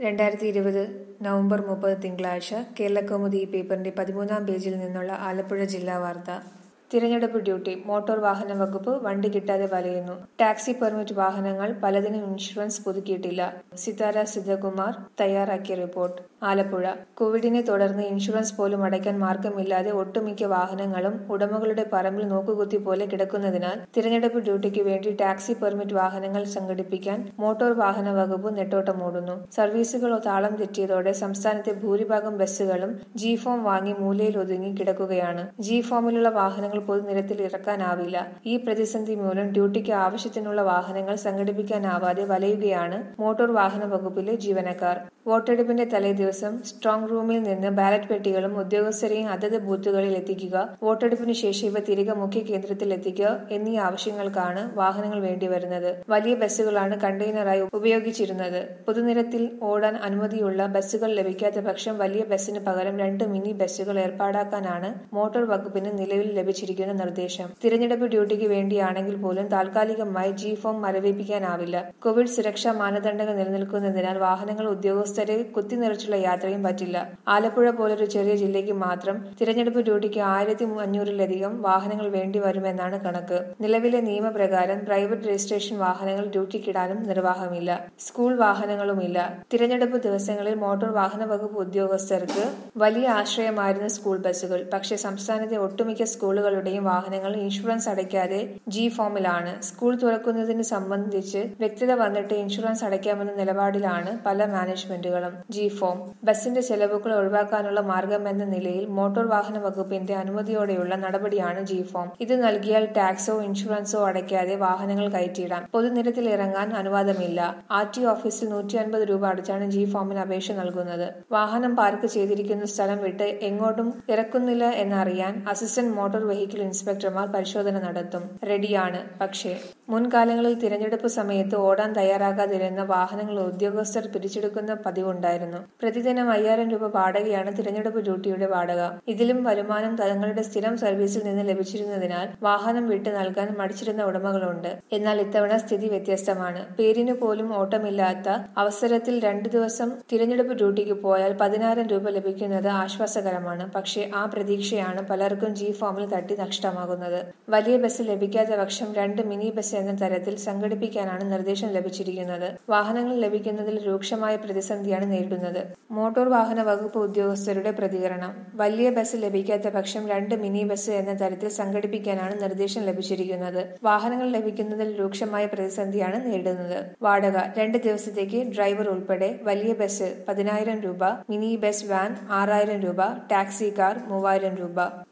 രണ്ടായിരത്തി ഇരുപത് നവംബർ മുപ്പത് തിങ്കളാഴ്ച കേരളകൗമുദി ഈ പേപ്പറിന്റെ പതിമൂന്നാം പേജിൽ നിന്നുള്ള ആലപ്പുഴ ജില്ലാ വാർത്ത തിരഞ്ഞെടുപ്പ് ഡ്യൂട്ടി മോട്ടോർ വാഹന വകുപ്പ് വണ്ടി കിട്ടാതെ വലയുന്നു ടാക്സി പെർമിറ്റ് വാഹനങ്ങൾ പലതിനും ഇൻഷുറൻസ് പുതുക്കിയിട്ടില്ല സിതാര സിദ്ധകുമാർ തയ്യാറാക്കിയ റിപ്പോർട്ട് ആലപ്പുഴ കോവിഡിനെ തുടർന്ന് ഇൻഷുറൻസ് പോലും അടയ്ക്കാൻ മാർഗമില്ലാതെ ഒട്ടുമിക്ക വാഹനങ്ങളും ഉടമകളുടെ പറമ്പിൽ നോക്കുകുത്തി പോലെ കിടക്കുന്നതിനാൽ തിരഞ്ഞെടുപ്പ് ഡ്യൂട്ടിക്ക് വേണ്ടി ടാക്സി പെർമിറ്റ് വാഹനങ്ങൾ സംഘടിപ്പിക്കാൻ മോട്ടോർ വാഹന വകുപ്പ് നെട്ടോട്ടമോടുന്നു സർവീസുകൾ താളം തെറ്റിയതോടെ സംസ്ഥാനത്തെ ഭൂരിഭാഗം ബസ്സുകളും ജി ഫോം വാങ്ങി മൂലയിൽ ഒതുങ്ങി കിടക്കുകയാണ് ജി ഫോമിലുള്ള വാഹനങ്ങൾ പൊതുനിരത്തിൽ ഇറക്കാനാവില്ല ഈ പ്രതിസന്ധി മൂലം ഡ്യൂട്ടിക്ക് ആവശ്യത്തിനുള്ള വാഹനങ്ങൾ സംഘടിപ്പിക്കാനാവാതെ വലയുകയാണ് മോട്ടോർ വാഹന വകുപ്പിലെ ജീവനക്കാർ വോട്ടെടുപ്പിന്റെ തലേദിവസം സ്ട്രോങ് റൂമിൽ നിന്ന് ബാലറ്റ് പെട്ടികളും ഉദ്യോഗസ്ഥരെയും അതത് ബൂത്തുകളിൽ എത്തിക്കുക വോട്ടെടുപ്പിന് ശേഷം ഇവ തിരികെ മുഖ്യ കേന്ദ്രത്തിൽ എത്തിക്കുക എന്നീ ആവശ്യങ്ങൾക്കാണ് വാഹനങ്ങൾ വേണ്ടിവരുന്നത് വലിയ ബസ്സുകളാണ് കണ്ടെയ്നറായി ഉപയോഗിച്ചിരുന്നത് പൊതുനിരത്തിൽ ഓടാൻ അനുമതിയുള്ള ബസ്സുകൾ ലഭിക്കാത്ത പക്ഷം വലിയ ബസ്സിന് പകരം രണ്ട് മിനി ബസ്സുകൾ ഏർപ്പാടാക്കാനാണ് മോട്ടോർ വകുപ്പിന് നിലവിൽ ലഭിച്ചിരിക്കുന്ന നിർദ്ദേശം തിരഞ്ഞെടുപ്പ് ഡ്യൂട്ടിക്ക് വേണ്ടിയാണെങ്കിൽ പോലും താൽക്കാലികമായി ജി ഫോം മരവിപ്പിക്കാനാവില്ല കോവിഡ് സുരക്ഷാ മാനദണ്ഡങ്ങൾ നിലനിൽക്കുന്നതിനാൽ വാഹനങ്ങൾ ഉദ്യോഗസ്ഥരെ കുത്തിനിറച്ചുള്ള യാത്രയും പറ്റില്ല ആലപ്പുഴ പോലൊരു ചെറിയ ജില്ലയ്ക്ക് മാത്രം തിരഞ്ഞെടുപ്പ് ഡ്യൂട്ടിക്ക് ആയിരത്തി അഞ്ഞൂറിലധികം വാഹനങ്ങൾ വേണ്ടി വരുമെന്നാണ് കണക്ക് നിലവിലെ നിയമപ്രകാരം പ്രൈവറ്റ് രജിസ്ട്രേഷൻ വാഹനങ്ങൾ ഡ്യൂട്ടിക്കിടാനും നിർവാഹമില്ല സ്കൂൾ വാഹനങ്ങളുമില്ല തിരഞ്ഞെടുപ്പ് ദിവസങ്ങളിൽ മോട്ടോർ വാഹന വകുപ്പ് ഉദ്യോഗസ്ഥർക്ക് വലിയ ആശ്രയമായിരുന്നു സ്കൂൾ ബസ്സുകൾ പക്ഷേ സംസ്ഥാനത്തെ ഒട്ടുമിക്ക സ്കൂളുകളുടെയും വാഹനങ്ങൾ ഇൻഷുറൻസ് അടയ്ക്കാതെ ജി ഫോമിലാണ് സ്കൂൾ തുറക്കുന്നതിന് സംബന്ധിച്ച് വ്യക്തത വന്നിട്ട് ഇൻഷുറൻസ് അടയ്ക്കാമെന്ന നിലപാടിലാണ് പല മാനേജ്മെന്റുകളും ജി ഫോം ബസിന്റെ ചെലവുകൾ ഒഴിവാക്കാനുള്ള മാർഗമെന്ന നിലയിൽ മോട്ടോർ വാഹന വകുപ്പിന്റെ അനുമതിയോടെയുള്ള നടപടിയാണ് ജി ഫോം ഇത് നൽകിയാൽ ടാക്സോ ഇൻഷുറൻസോ അടയ്ക്കാതെ വാഹനങ്ങൾ കയറ്റിയിടാം പൊതുനിരത്തിൽ ഇറങ്ങാൻ അനുവാദമില്ല ആർ ടി ഓഫീസിൽ നൂറ്റി അൻപത് രൂപ അടച്ചാണ് ജി ഫോമിന് അപേക്ഷ നൽകുന്നത് വാഹനം പാർക്ക് ചെയ്തിരിക്കുന്ന സ്ഥലം വിട്ട് എങ്ങോട്ടും ഇറക്കുന്നില്ല എന്നറിയാൻ അസിസ്റ്റന്റ് മോട്ടോർ വെഹിക്കിൾ ഇൻസ്പെക്ടർമാർ പരിശോധന നടത്തും റെഡിയാണ് പക്ഷേ മുൻകാലങ്ങളിൽ തിരഞ്ഞെടുപ്പ് സമയത്ത് ഓടാൻ തയ്യാറാകാതിരുന്ന വാഹനങ്ങൾ ഉദ്യോഗസ്ഥർ പിരിച്ചെടുക്കുന്ന പതിവുണ്ടായിരുന്നു പ്രതിദിനം അയ്യായിരം രൂപ വാടകയാണ് തിരഞ്ഞെടുപ്പ് ഡ്യൂട്ടിയുടെ വാടക ഇതിലും വരുമാനം തങ്ങളുടെ സ്ഥിരം സർവീസിൽ നിന്ന് ലഭിച്ചിരുന്നതിനാൽ വാഹനം വിട്ടു നൽകാൻ മടിച്ചിരുന്ന ഉടമകളുണ്ട് എന്നാൽ ഇത്തവണ സ്ഥിതി വ്യത്യസ്തമാണ് പേരിന് പോലും ഓട്ടമില്ലാത്ത അവസരത്തിൽ രണ്ടു ദിവസം തിരഞ്ഞെടുപ്പ് ഡ്യൂട്ടിക്ക് പോയാൽ പതിനായിരം രൂപ ലഭിക്കുന്നത് ആശ്വാസകരമാണ് പക്ഷേ ആ പ്രതീക്ഷയാണ് പലർക്കും ജി ഫോമിൽ തട്ടി നഷ്ടമാകുന്നത് വലിയ ബസ് ലഭിക്കാത്ത പക്ഷം രണ്ട് മിനി ബസ് എന്ന തരത്തിൽ സംഘടിപ്പിക്കാനാണ് നിർദ്ദേശം ലഭിച്ചിരിക്കുന്നത് വാഹനങ്ങൾ ലഭിക്കുന്നതിൽ രൂക്ഷമായ പ്രതിസന്ധിയാണ് നേരിടുന്നത് മോട്ടോർ വാഹന വകുപ്പ് ഉദ്യോഗസ്ഥരുടെ പ്രതികരണം വലിയ ബസ് ലഭിക്കാത്ത പക്ഷം രണ്ട് മിനി ബസ് എന്ന തരത്തിൽ സംഘടിപ്പിക്കാനാണ് നിർദ്ദേശം ലഭിച്ചിരിക്കുന്നത് വാഹനങ്ങൾ ലഭിക്കുന്നതിൽ രൂക്ഷമായ പ്രതിസന്ധിയാണ് നേരിടുന്നത് വാടക രണ്ട് ദിവസത്തേക്ക് ഡ്രൈവർ ഉൾപ്പെടെ വലിയ ബസ് പതിനായിരം രൂപ മിനി ബസ് വാൻ ആറായിരം രൂപ ടാക്സി കാർ മൂവായിരം രൂപ